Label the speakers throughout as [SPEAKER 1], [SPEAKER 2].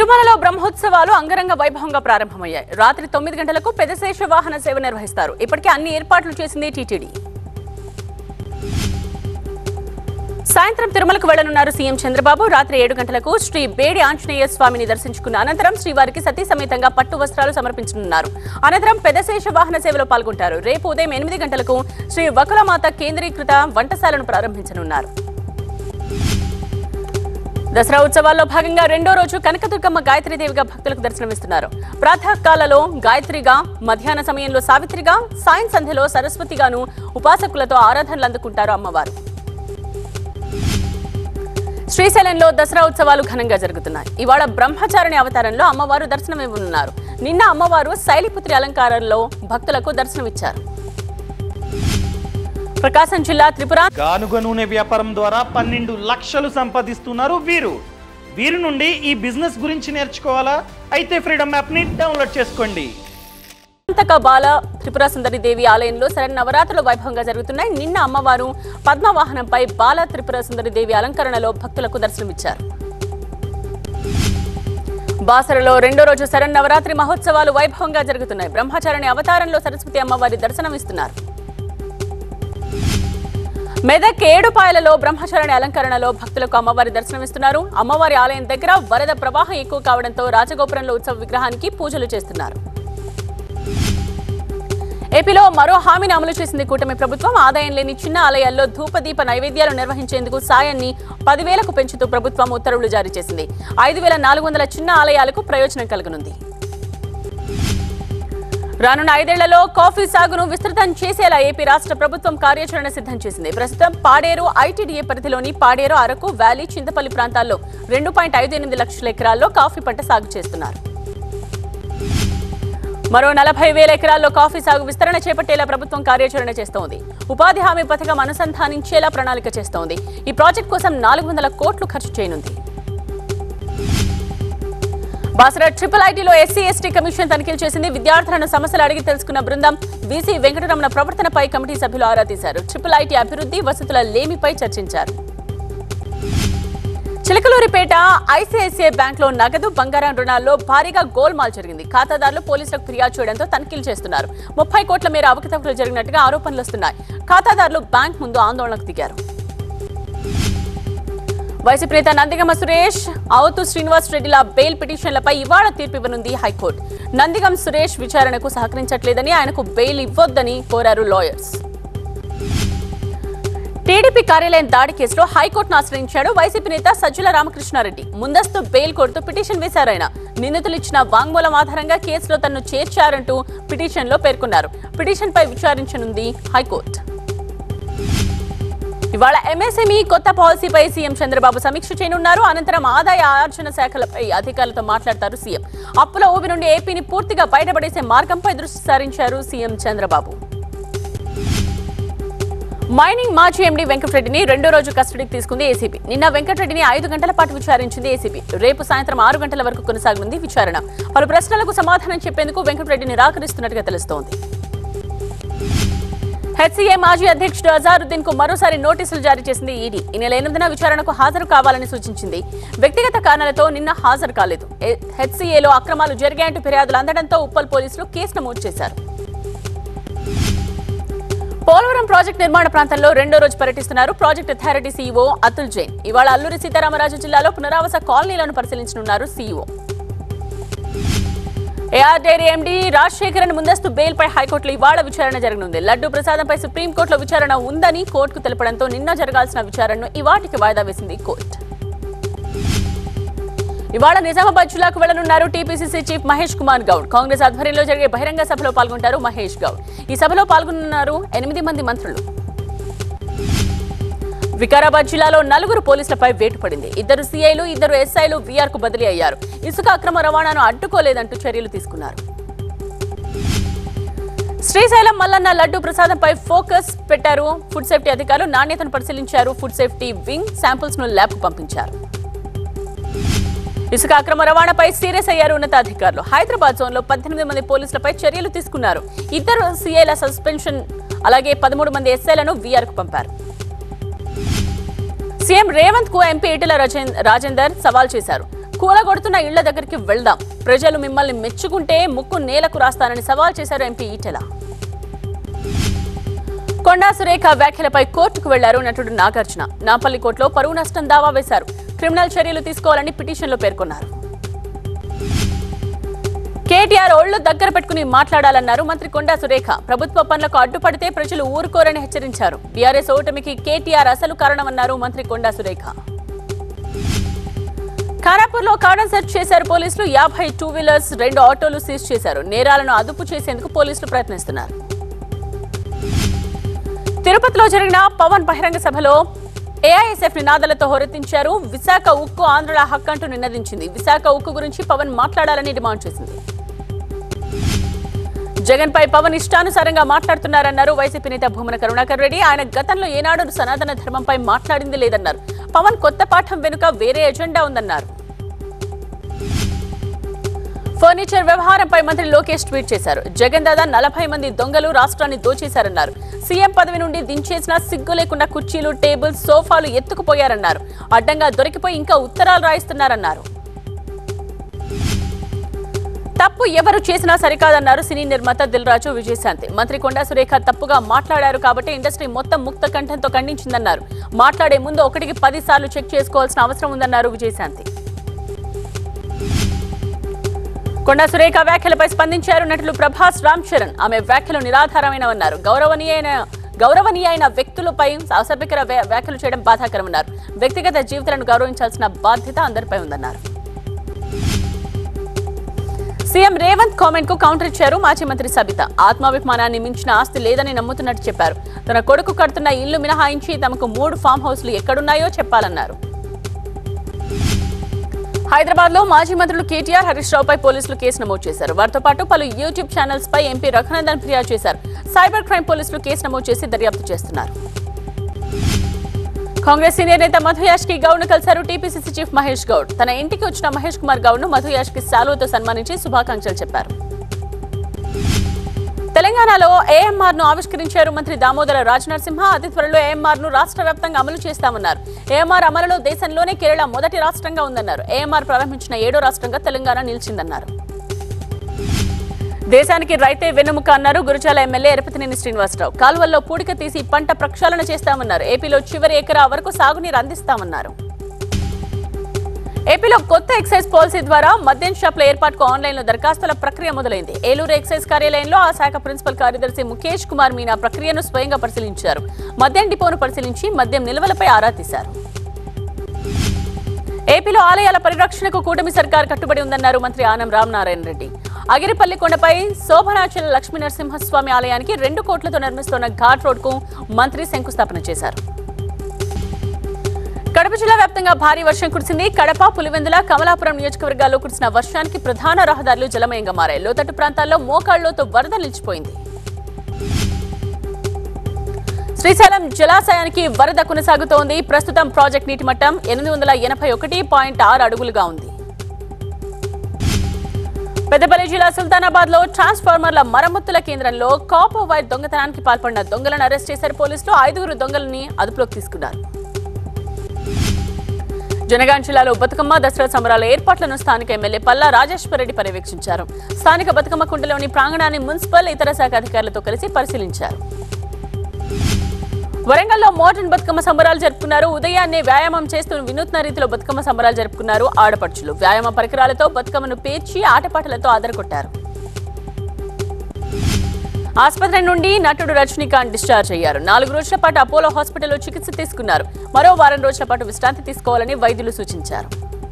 [SPEAKER 1] తిరుమలలో బ్రహ్మోత్సవాలు అంగరంగ వైభవంగా ప్రారంభమయ్యాయి రాత్రి తొమ్మిది గంటలకు పెదశేష వాహన సేవ నిర్వహిస్తారు ఇప్పటికే అన్ని ఏర్పాట్లు చేసింది టీటీడీ సాయంత్రం తిరుమలకు వెళ్లనున్నారు సీఎం చంద్రబాబు రాత్రి ఏడు గంటలకు శ్రీ బేడి ఆంజనేయ స్వామిని దర్శించుకున్న అనంతరం శ్రీవారికి సతీ సమేతంగా పట్టు వస్త్రాలు సమర్పించనున్నారు అనంతరం పెదశేష వాహన సేవలో పాల్గొంటారు రేపు ఉదయం ఎనిమిది గంటలకు శ్రీ వకులమాత కేంద్రీకృత వంటశాలను ప్రారంభించనున్నారు దసరా ఉత్సవాల్లో భాగంగా రెండో రోజు కనకదుర్గమ్మ గాయత్రీదేవిగా భక్తులకు దర్శనమిస్తున్నారు ప్రాతకాలలో గాయత్రిగా మధ్యాహ్న సమయంలో సావిత్రిగా సాయం సంధ్యలో సరస్వతిగాను ఉపాసకులతో ఆరాధనలు అందుకుంటారు అమ్మవారు శ్రీశైలంలో దసరా ఉత్సవాలు ఘనంగా జరుగుతున్నాయి ఇవాళ బ్రహ్మచారిణి అవతారంలో అమ్మవారు దర్శనమివ్వనున్నారు నిన్న అమ్మవారు శైలిపుత్రి అలంకారంలో భక్తులకు దర్శనమిచ్చారు ప్రకాశం జిల్లా త్రిపుర
[SPEAKER 2] గానుగ నూనె వ్యాపారం ద్వారా పన్నెండు లక్షలు సంపాదిస్తున్నారు వీరు వీరి నుండి ఈ బిజినెస్ గురించి నేర్చుకోవాలా అయితే ఫ్రీడమ్ యాప్ని డౌన్లోడ్ చేసుకోండి
[SPEAKER 1] అంతక బాల త్రిపుర సుందరి దేవి ఆలయంలో శరణ్ నవరాత్రులు వైభవంగా జరుగుతున్నాయి నిన్న అమ్మవారు పద్మవాహనంపై బాల త్రిపుర సుందరి దేవి అలంకరణలో భక్తులకు దర్శనమిచ్చారు బాసరలో రెండో రోజు శరణ్ నవరాత్రి మహోత్సవాలు వైభవంగా జరుగుతున్నాయి బ్రహ్మచారిణి అవతారంలో సరస్వతి అమ్మవారి దర్శనమిస్తున్నారు మెదక్ ఏడుపాయలలో బ్రహ్మచారిణి అలంకరణలో భక్తులకు అమ్మవారి దర్శనమిస్తున్నారు అమ్మవారి ఆలయం దగ్గర వరద ప్రవాహం ఎక్కువ కావడంతో రాజగోపురంలో ఉత్సవ విగ్రహానికి పూజలు చేస్తున్నారు ఏపీలో మరో హామీని అమలు చేసింది కూటమి ప్రభుత్వం ఆదాయం లేని చిన్న ఆలయాల్లో ధూపదీప నైవేద్యాలు నిర్వహించేందుకు సాయాన్ని పదివేలకు పెంచుతూ ప్రభుత్వం ఉత్తర్వులు జారీ చేసింది ఐదు వేల నాలుగు వందల చిన్న ఆలయాలకు ప్రయోజనం కలగనుంది రానున్న ఐదేళ్లలో కాఫీ సాగును విస్తృతం చేసేలా ఏపీ రాష్ట్ర ప్రభుత్వం కార్యాచరణ సిద్ధం చేసింది ప్రస్తుతం పాడేరు ఐటీడీఏ పరిధిలోని పాడేరు అరకు వ్యాలీ చింతపల్లి ప్రాంతాల్లో రెండు పాయింట్ ఐదు ఎనిమిది లక్షల ఎకరాల్లో కాఫీ పంట సాగు చేస్తున్నారు మరో నలభై వేల ఎకరాల్లో కాఫీ సాగు విస్తరణ చేపట్టేలా ప్రభుత్వం కార్యాచరణ చేస్తోంది ఉపాధి హామీ పథకం అనుసంధానించేలా ప్రణాళిక చేస్తోంది ఈ ప్రాజెక్ట్ కోసం నాలుగు వందల కోట్లు ఖర్చు చేయనుంది బాసర ట్రిపుల్ ఐటీలో ఎస్సీ ఎస్టీ కమిషన్ తనిఖీలు చేసింది విద్యార్థులను సమస్యలు అడిగి తెలుసుకున్న బృందం వీసీ వెంకటరమణ ప్రవర్తనపై కమిటీ సభ్యులు ఆరా తీశారు ట్రిపుల్ ఐటీ అభివృద్ధి వసతుల లేమిపై చర్చించారు చిలకలూరిపేట ఐసిఐసిఐ బ్యాంక్లో నగదు బంగారం రుణాల్లో భారీగా గోల్మాల్ జరిగింది ఖాతాదారులు పోలీసులకు ఫిర్యాదు చేయడంతో తనిఖీలు చేస్తున్నారు ముప్పై కోట్ల మేర అవకతవకలు జరిగినట్టుగా ఆరోపణలు వస్తున్నాయి ఖాతాదారులు బ్యాంక్ ముందు ఆందోళనకు దిగారు వైసీపీ నేత నందిగమ సురేష్ అవతు శ్రీనివాస్ రెడ్డిల బెయిల్ పిటిషన్లపై ఇవాళ తీర్పు ఇవ్వనుంది హైకోర్టు నందిగం సురేష్ విచారణకు సహకరించట్లేదని ఆయనకు బెయిల్ ఇవ్వొద్దని కోరారు లాయర్స్ టీడీపీ కార్యాలయం దాడి కేసులో హైకోర్టును ఆశ్రయించాడు వైసీపీ నేత సజ్జల రామకృష్ణారెడ్డి ముందస్తు బెయిల్ కోరుతూ పిటిషన్ వేశారు ఆయన నిందితులు ఇచ్చిన వాంగ్మూలం ఆధారంగా కేసులో తనను చేర్చారంటూ పిటిషన్లో పేర్కొన్నారు పిటిషన్పై విచారించనుంది హైకోర్టు ఇవాళ ఎంఎస్ఎంఈ కొత్త పాలసీపై సీఎం చంద్రబాబు సమీక్ష చేయనున్నారు అనంతరం ఆదాయ ఆర్జన శాఖలపై అధికారులతో మాట్లాడతారు సీఎం అప్పుల ఊబి నుండి ఏపీని పూర్తిగా బయటపడేసే మార్గంపై దృష్టి సారించారు సీఎం చంద్రబాబు మైనింగ్ మాజీ ఎండీ వెంకటరెడ్డిని రెండో రోజు కస్టడీకి తీసుకుంది ఏసీబీ నిన్న వెంకటరెడ్డిని ఐదు గంటల పాటు విచారించింది ఏసీబీ రేపు సాయంత్రం ఆరు గంటల వరకు కొనసాగనుంది విచారణ పలు ప్రశ్నలకు సమాధానం చెప్పేందుకు వెంకటరెడ్డి నిరాకరిస్తున్నట్టుగా తెలుస్తోంది హెచ్సీఏ మాజీ అధ్యక్షుడు అజారుద్దీన్ కు మరోసారి నోటీసులు జారీ చేసింది ఈడీ ఈ నెల ఎనిమిదిన విచారణకు హాజరు కావాలని సూచించింది వ్యక్తిగత కారణాలతో నిన్న హాజరు కాలేదు ఏ- హెచ్సీఏలో అక్రమాలు జరిగాయంటూ ఫిర్యాదులు అందడంతో ఉప్పల్ పోలీసులు కేసు నమోదు చేశారు పోలవరం ప్రాజెక్టు నిర్మాణ ప్రాంతంలో రెండో రోజు పర్యటిస్తున్నారు project authority CEO Atul Jain ఇవాళ అల్లూరి సీతారామరాజు జిల్లాలో పునరావాస కాలనీలను పరిశీలించనున్నారు CEO AR dairy MD Rajasekharan ముందస్తు బెయిల్ పై హైకోర్టులో ఇవాళ విచారణ జరగనుంది లడ్డు ప్రసాదంపై సుప్రీంకోర్టులో విచారణ ఉందని కోర్టుకు తెలపడంతో నిన్న జరగాల్సిన విచారణను ఇవాటికి వాయిదా వేసింది కోర్టు ఇవాళ నిజామాబాద్ జిల్లాకు వెళ్లనున్నారు టీపీసీసీ చీఫ్ మహేష్ కుమార్ గౌడ్ కాంగ్రెస్ ఆధ్వర్యంలో జరిగే బహిరంగ సభలో పాల్గొంటారు మహేష్ గౌడ్ ఈ సభలో పాల్గొనున్నారు ఎనిమిది మంది మంత్రులు వికారాబాద్ జిల్లాలో నలుగురు పోలీసులపై వేటు పడింది ఇద్దరు సీఐలు ఇద్దరు ఎస్ఐలు వీఆర్ కు బదిలీ అయ్యారు ఇసుక అక్రమ రవాణాను అడ్డుకోలేదంటూ చర్యలు తీసుకున్నారు శ్రీశైలం మల్లన్న లడ్డు ప్రసాదంపై ఫోకస్ పెట్టారు ఫుడ్ సేఫ్టీ అధికారులు నాణ్యతను పరిశీలించారు ఫుడ్ సేఫ్టీ వింగ్ శాంపుల్స్ ను ల్యాబ్ పంపించారు ఇసుక అక్రమ రవాణాపై సీరియస్ అయ్యారు ఉన్నతాధికారులు హైదరాబాద్ జోన్ లో పద్దెనిమిది మంది పోలీసులపై చర్యలు తీసుకున్నారు ఇద్దరు సీఐల సస్పెన్షన్ అలాగే పదమూడు మంది ఎస్ఐలను వీఆర్ కు పంపారు సీఎం రేవంత్ కు ఎంపీ ఈటెల రాజేం- రాజేందర్ సవాల్ చేశారు కూలగొడుతున్న ఇళ్ల దగ్గరికి వెళ్దాం ప్రజలు మిమ్మల్ని మెచ్చుకుంటే ముక్కు నేలకు రాస్తానని సవాల్ చేశారు ఎంపీ ఈటెల కొండా సురేఖ వ్యాఖ్యలపై కోర్టుకు వెళ్లారు నటుడు నాగార్జున నాపల్లి కోర్టులో పరువు నష్టం దావా వేశారు క్రిమినల్ చర్యలు తీసుకోవాలని పిటిషన్లో పేర్కొన్నారు కేటీఆర్ ఒళ్లు దగ్గర పెట్టుకుని మాట్లాడాలన్నారు మంత్రి కొండా సురేఖ ప్రభుత్వ పనులకు అడ్డుపడితే ప్రజలు ఊరుకోరని హెచ్చరించారు బీఆర్ఎస్ ఓటమికి కేటీఆర్ అసలు కారణమన్నారు మంత్రి కొండా సురేఖ ఖానాపూర్లో కార్డన్ సెర్చ్ చేశారు పోలీసులు యాభై టూ వీలర్స్ రెండు ఆటోలు సీజ్ చేశారు నేరాలను అదుపు చేసేందుకు పోలీసులు ప్రయత్నిస్తున్నారు తిరుపతిలో జరిగిన పవన్ బహిరంగ సభలో ఏఐఎస్ఎఫ్ నినాదాలతో హోరెత్తించారు విశాఖ ఉక్కు ఆంధ్రుల హక్కంటూ నినదించింది విశాఖ ఉక్కు గురించి పవన్ మాట్లాడాలని డిమాండ్ చేసింది జగన్ పై పవన్ ఇష్టానుసారంగా మాట్లాడుతున్నారన్నారు వైసీపీ నేత భూమన కరుణాకర్ రెడ్డి ఆయన గతంలో ఏనాడు సనాతన ధర్మంపై మాట్లాడింది లేదన్నారు పవన్ కొత్త పాఠం వెనుక వేరే ఎజెండా ఉందన్నారు ఫర్నిచర్ వ్యవహారంపై మంత్రి లోకేష్ ట్వీట్ చేశారు జగన్ దాదా నలభై మంది దొంగలు రాష్ట్రాన్ని దోచేశారన్నారు సీఎం పదవి నుండి దించేసిన సిగ్గు లేకుండా కుర్చీలు టేబుల్స్ సోఫాలు ఎత్తుకుపోయారన్నారు అడ్డంగా దొరికిపోయి ఇంకా ఉత్తరాలు రాయిస్తున్నారన్నారు తప్పు ఎవరు చేసినా సరికాదన్నారు సినీ నిర్మాత దిల్ రాజు విజయశాంతి మంత్రి కొండా సురేఖ తప్పుగా మాట్లాడారు కాబట్టి ఇండస్ట్రీ మొత్తం ముక్త కంఠంతో ఖండించిందన్నారు మాట్లాడే ముందు ఒకటికి పది సార్లు చెక్ చేసుకోవాల్సిన అవసరం ఉందన్నారు విజయశాంతి కొండా సురేఖ వ్యాఖ్యలపై స్పందించారు నటులు ప్రభాస్ రామ్ చరణ్ ఆమె వ్యాఖ్యలు నిరాధారమైనవన్నారు గౌరవనీయైన గౌరవనీయైన వ్యక్తులపై అసభ్యకర వ్యా- వ్యాఖ్యలు చేయడం బాధాకరమన్నారు వ్యక్తిగత జీవితాలను గౌరవించాల్సిన బాధ్యత అందరిపై ఉందన్నారు సీఎం రేవంత్ కామెంట్ కు కౌంటర్ ఇచ్చారు మాజీ మంత్రి సబిత ఆత్మాభిమానాన్ని మించిన ఆస్తి లేదని నమ్ముతున్నట్టు చెప్పారు తన కొడుకు కడుతున్న ఇల్లు మినహాయించి తమకు మూడు ఫామ్ హౌస్లు ఎక్కడున్నాయో చెప్పాలన్నారు హైదరాబాద్ లో మాజీ మంత్రులు కేటీఆర్ హరీష్ రావుపై పోలీసులు కేసు నమోదు చేశారు వారితో పాటు పలు యూట్యూబ్ ఛానల్స్ పై ఎంపీ రఘునందన్ ఫిర్యాదు చేశారు సైబర్ క్రైమ్ పోలీసులు కేసు నమోదు చేసి దర్యాప్తు చేస్తున్నారు కాంగ్రెస్ సీనియర్ నేత మధు యాష్కి గౌడ్ ను కలిశారు టీపీసీసీ చీఫ్ మహేష్ గౌడ్ తన ఇంటికి వచ్చిన మహేష్ కుమార్ గౌడ్ ను మధు యాష్కి శాలువతో సన్మానించి శుభాకాంక్షలు చెప్పారు తెలంగాణలో ఏఎంఆర్ ను ఆవిష్కరించారు మంత్రి దామోదర రాజనరసింహ అతి త్వరలో ఏఎంఆర్ ను రాష్ట్ర వ్యాప్తంగా అమలు చేస్తామన్నారు ఏఎంఆర్ అమలులో దేశంలోనే కేరళ మొదటి రాష్ట్రంగా ఉందన్నారు ఏఎంఆర్ ప్రారంభించిన ఏడో రాష్ట్రంగా తెలంగాణ నిలిచిందన్నారు దేశానికి రైతే వెన్నెముక అన్నారు గురుజాల ఎమ్మెల్యే ఎరపతినేని శ్రీనివాసరావు కాలువల్లో పూడిక తీసి పంట ప్రక్షాళన చేస్తామన్నారు ఏపీలో చివరి ఎకరా వరకు సాగునీరు అందిస్తామన్నారు ఏపీలో కొత్త ఎక్సైజ్ పాలసీ ద్వారా మద్యం షాప్ల ఏర్పాటుకు ఆన్లైన్లో దరఖాస్తుల ప్రక్రియ మొదలైంది ఏలూరు ఎక్సైజ్ కార్యాలయంలో ఆ శాఖ ప్రిన్సిపల్ కార్యదర్శి ముఖేష్ కుమార్ మీనా ప్రక్రియను స్వయంగా పరిశీలించారు మద్యం డిపోను పరిశీలించి మద్యం నిల్వలపై ఆరా తీశారు ఏపీలో ఆలయాల పరిరక్షణకు కూటమి సర్కార్ కట్టుబడి ఉందన్నారు మంత్రి ఆనం రామనారాయణ రెడ్డి అగిరిపల్లి కొండపై శోభనాచల లక్ష్మీ నరసింహస్వామి ఆలయానికి రెండు కోట్లతో నిర్మిస్తున్న ఘాట్ రోడ్ కు మంత్రి శంకుస్థాపన చేశారు కడప జిల్లా వ్యాప్తంగా భారీ వర్షం కురిసింది కడప పులివెందుల కమలాపురం నియోజకవర్గాల్లో కురిసిన వర్షానికి ప్రధాన రహదారులు జలమయంగా మారాయి లోతట్టు ప్రాంతాల్లో మోకాళ్లతో వరద నిలిచిపోయింది శ్రీశైలం జలాశయానికి వరద కొనసాగుతోంది ప్రస్తుతం ప్రాజెక్ట్ నీటి మట్టం ఎనిమిది వందల ఎనభై ఒకటి పాయింట్ ఆరు అడుగులుగా ఉంది పెద్దపల్లి జిల్లా సుల్తానాబాద్ లో ట్రాన్స్ఫార్మర్ల మరమ్మతుల కేంద్రంలో కాపర్ వైర్ దొంగతనానికి పాల్పడిన దొంగలను అరెస్ట్ చేశారు పోలీసులు ఐదుగురు దొంగలని అదుపులోకి తీసుకున్నారు జనగాం జిల్లాలో బతుకమ్మ దసరా సంబరాల ఏర్పాట్లను స్థానిక ఎమ్మెల్యే పల్లా రాజేశ్వర రెడ్డి పర్యవేక్షించారు స్థానిక బతుకమ్మ కుంటలోని ప్రాంగణాన్ని మున్సిపల్ ఇతర శాఖ అధికారులతో కలిసి పరిశీలించారు వరంగల్లో మోడర్న్ బతుకమ్మ సంబరాలు జరుపుకున్నారు ఉదయాన్నే వ్యాయామం చేస్తూ వినూత్న రీతిలో బతుకమ్మ సంబరాలు జరుపుకున్నారు ఆడపడుచులు వ్యాయామ పరికరాలతో బతుకమ్మను పేర్చి ఆటపాటలతో అదరగొట్టారు ఆసుపత్రి నుండి నటుడు రజనీకాంత్ డిశ్చార్జ్ అయ్యారు నాలుగు రోజుల పాటు అపోలో హాస్పిటల్లో చికిత్స తీసుకున్నారు మరో వారం రోజుల పాటు విశ్రాంతి తీసుకోవాలని వైద్యులు సూచించారు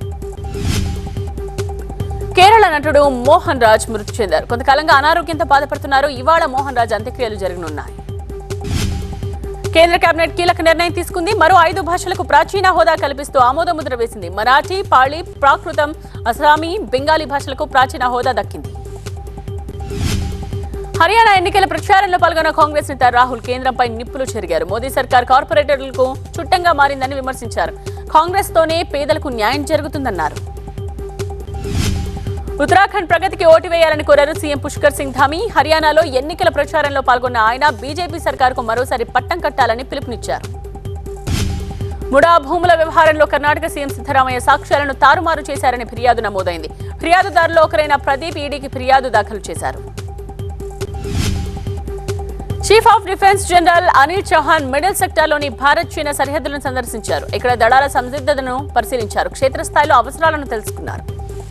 [SPEAKER 1] కేరళ నటుడు మోహన్ రాజ్ మృతి చెందారు కొంతకాలంగా అనారోగ్యంతో బాధపడుతున్నారు ఇవాళ మోహన్ రాజ్ అంత్యక్రియలు జరగనున్నాయి కేంద్ర కేబినెట్ కీలక నిర్ణయం తీసుకుంది మరో ఐదు భాషలకు ప్రాచీన హోదా కల్పిస్తూ ఆమోద ముద్ర వేసింది మరాఠీ పాళీ ప్రాకృతం అస్సామీ బెంగాలీ భాషలకు ప్రాచీన హోదా దక్కింది హర్యానా ఎన్నికల ప్రచారంలో పాల్గొన్న కాంగ్రెస్ నేత రాహుల్ కేంద్రంపై నిప్పులు చెరిగారు మోదీ సర్కార్ కార్పొరేటర్లకు చుట్టంగా మారిందని విమర్శించారు కాంగ్రెస్ తోనే పేదలకు న్యాయం జరుగుతుందన్నారు ఉత్తరాఖండ్ ప్రగతికి ఓటు వేయాలని కోరారు సీఎం పుష్కర్ సింగ్ ధామి హర్యానాలో ఎన్నికల ప్రచారంలో పాల్గొన్న ఆయన బీజేపీ సర్కారుకు మరోసారి పట్టం కట్టాలని పిలుపునిచ్చారు ముడా భూముల వ్యవహారంలో కర్ణాటక సీఎం సిద్ధరామయ్య సాక్ష్యాలను తారుమారు చేశారని ఫిర్యాదు నమోదైంది ఫిర్యాదుదారులో ఒకరైన ప్రదీప్ ఈడీకి ఫిర్యాదు దాఖలు చేశారు chief of defence general Anil Chauhan middle సెక్టార్లోని భారత్ చైనా సరిహద్దులను సందర్శించారు ఇక్కడ దళాల సంసిద్ధతను పరిశీలించారు క్షేత్రస్థాయిలో అవసరాలను తెలుసుకున్నారు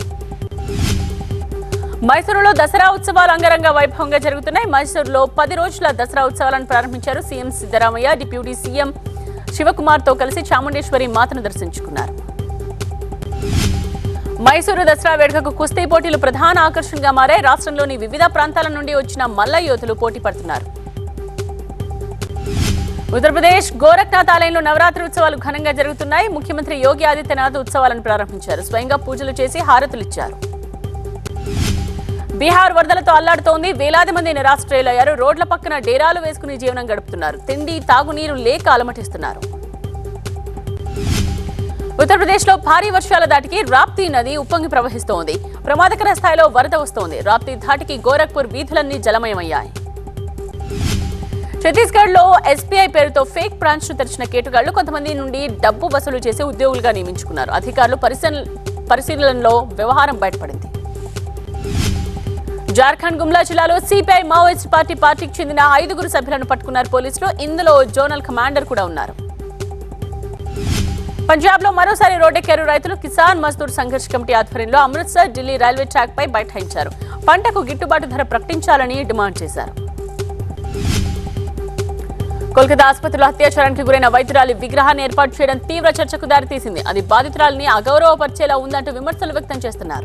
[SPEAKER 1] మైసూరులో దసరా ఉత్సవాలు అంగరంగ వైభవంగా జరుగుతున్నాయి మైసూరులో పది రోజుల దసరా ఉత్సవాలను ప్రారంభించారు CM Siddaramaiah deputy CM Shivakumar తో కలిసి చాముండేశ్వరి మాతను దర్శించుకున్నారు మైసూరు దసరా వేడుకకు కుస్తీ పోటీలు ప్రధాన ఆకర్షణగా మారాయి రాష్ట్రంలోని వివిధ ప్రాంతాల నుండి వచ్చిన మల్ల యోధులు పోటీ పడుతున్నారు ఉత్తరప్రదేశ్ గోరఖ్నాథ్ ఆలయంలో నవరాత్రి ఉత్సవాలు ఘనంగా జరుగుతున్నాయి ముఖ్యమంత్రి యోగి ఆదిత్యనాథ్ ఉత్సవాలను ప్రారంభించారు స్వయంగా పూజలు చేసి హారతులిచ్చారు బీహార్ వరదలతో అల్లాడుతోంది వేలాది మంది నిరాశ్రయులయ్యారు రోడ్ల పక్కన డేరాలు వేసుకుని జీవనం గడుపుతున్నారు తిండి తాగునీరు లేక అలమటిస్తున్నారు ఉత్తరప్రదేశ్ లో భారీ వర్షాల దాటికి రాప్తీ నది ఉప్పొంగి ప్రవహిస్తోంది ప్రమాదకర స్థాయిలో వరద వస్తోంది రాప్తీ ధాటికి గోరఖ్పూర్ వీధులన్నీ జలమయమయ్యాయి ఛత్తీస్గఢ్ లో ఎస్బీఐ పేరుతో ఫేక్ బ్రాంచ్ ను తెరిచిన కేటుగాళ్లు కొంతమంది నుండి డబ్బు వసూలు చేసి ఉద్యోగులుగా నియమించుకున్నారు అధికారులు పరిశీలన పరిశీలనలో వ్యవహారం బయటపడింది జార్ఖండ్ గుమ్లా జిల్లాలో సిపిఐ మావోయిస్ట్ పార్టీ పార్టీకి చెందిన ఐదుగురు సభ్యులను పట్టుకున్నారు పోలీసులు ఇందులో జోనల్ కమాండర్ కూడా ఉన్నారు పంజాబ్ లో మరోసారి రోడ్డెక్కారు రైతులు కిసాన్ మజ్దూర్ సంఘర్ష్ కమిటీ ఆధ్వర్యంలో అమృత్సర్ ఢిల్లీ రైల్వే ట్రాక్ పై బైఠాయించారు పంటకు గిట్టుబాటు ధర ప్రకటించాలని డిమాండ్ చేశారు కోల్కతా ఆసుపత్రిలో అత్యాచారానికి గురైన వైద్యురాలి విగ్రహాన్ని ఏర్పాటు చేయడం తీవ్ర చర్చకు దారితీసింది అది బాధితురాలిని అగౌరవపరిచేలా ఉందంటూ విమర్శలు వ్యక్తం చేస్తున్నారు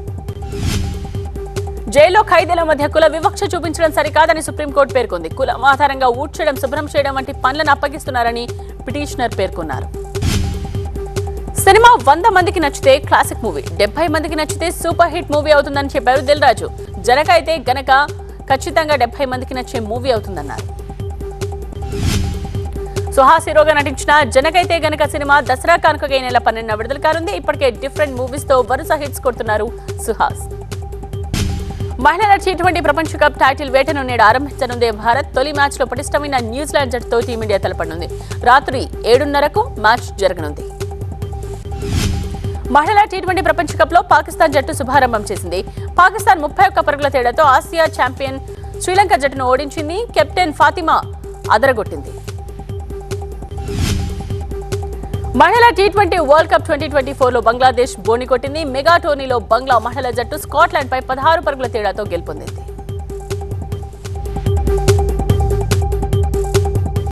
[SPEAKER 1] జైల్లో ఖైదీల మధ్య కుల వివక్ష చూపించడం సరికాదని సుప్రీంకోర్టు పేర్కొంది కులం ఆధారంగా ఊడ్చడం శుభ్రం చేయడం వంటి పనులను అప్పగిస్తున్నారని పిటిషనర్ పేర్కొన్నారు సినిమా వంద మందికి నచ్చితే క్లాసిక్ మూవీ డెబ్బై మందికి నచ్చితే సూపర్ హిట్ మూవీ అవుతుందని చెప్పారు దిల్ రాజు జనక అయితే గనక ఖచ్చితంగా డెబ్బై మందికి నచ్చే మూవీ అవుతుందన్నారు సుహాస్ హీరోగా నటించిన జనకైతే గనక సినిమా దసరా కానుకగా ఈ నెల పన్నెండున విడుదల కానుంది ఇప్పటికే డిఫరెంట్ మూవీస్ తో వరుస హిట్స్ కొడుతున్నారు సుహాస్ మహిళల టీ ట్వంటీ ప్రపంచ కప్ టైటిల్ వేటను నేడు ఆరంభించనుంది భారత్ తొలి మ్యాచ్ లో పటిష్టమైన న్యూజిలాండ్ జట్టుతో టీమిండియా తలపడనుంది రాత్రి ఏడున్నరకు మ్యాచ్ జరగనుంది మహిళల టీ ట్వంటీ ప్రపంచ కప్ లో పాకిస్తాన్ జట్టు శుభారంభం చేసింది పాకిస్తాన్ ముప్పై ఒక్క పరుగుల తేడాతో ఆసియా ఛాంపియన్ శ్రీలంక జట్టును ఓడించింది కెప్టెన్ ఫాతిమా అదరగొట్టింది మహిళల T twenty world cup twenty twenty four లో బంగ్లాదేశ్ బోని కొట్టింది మెగా టోర్నీలో బంగ్లా మహిళల జట్టు స్కాట్లాండ్ పై పదహారు పరుగుల తేడాతో గెలుపొందింది